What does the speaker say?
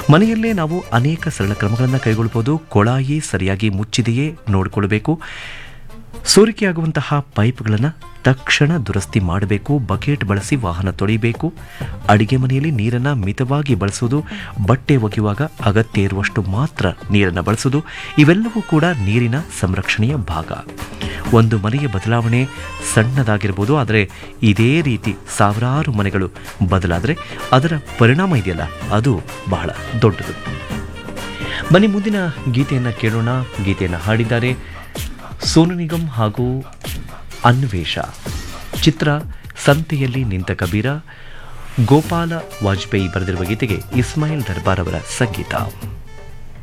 ಮನೆಯಲ್ಲೇ ನಾವು ಅನೇಕ ಸರಳ ಕ್ರಮಗಳನ್ನು ಕೈಗೊಳ್ಬೋದು ಕೊಳಾಯಿ ಸರಿಯಾಗಿ ಮುಚ್ಚಿದೆಯೇ ನೋಡಿಕೊಳ್ಬೇಕು ಸೋರಿಕೆಯಾಗುವಂತಹ ಪೈಪ್ಗಳನ್ನು ತಕ್ಷಣ ದುರಸ್ತಿ ಮಾಡಬೇಕು ಬಕೆಟ್ ಬಳಸಿ ವಾಹನ ತೊಳೆಯಬೇಕು ಅಡಿಗೆ ಮನೆಯಲ್ಲಿ ನೀರನ್ನು ಮಿತವಾಗಿ ಬಳಸುವುದು ಬಟ್ಟೆ ಒಗೆಯುವಾಗ ಅಗತ್ಯ ಇರುವಷ್ಟು ಮಾತ್ರ ನೀರನ್ನು ಬಳಸುವುದು ಇವೆಲ್ಲವೂ ಕೂಡ ನೀರಿನ ಸಂರಕ್ಷಣೆಯ ಭಾಗ ಒಂದು ಮನೆಯ ಬದಲಾವಣೆ ಸಣ್ಣದಾಗಿರ್ಬೋದು ಆದರೆ ಇದೇ ರೀತಿ ಸಾವಿರಾರು ಮನೆಗಳು ಬದಲಾದರೆ ಅದರ ಪರಿಣಾಮ ಇದೆಯಲ್ಲ ಅದು ಬಹಳ ದೊಡ್ಡದು ಬನ್ನಿ ಮುಂದಿನ ಗೀತೆಯನ್ನು ಕೇಳೋಣ ಗೀತೆಯನ್ನು ಹಾಡಿದ್ದಾರೆ ಸೋನು ನಿಗಮ್ ಹಾಗೂ ಅನ್ವೇಷ ಚಿತ್ರ ಸಂತೆಯಲ್ಲಿ ನಿಂತ ಕಬೀರ ಗೋಪಾಲ ವಾಜಪೇಯಿ ಬರೆದಿರುವ ಗೀತೆಗೆ ಇಸ್ಮಾಯಿಲ್ ದರ್ಬಾರ್ ಅವರ ಸಂಗೀತ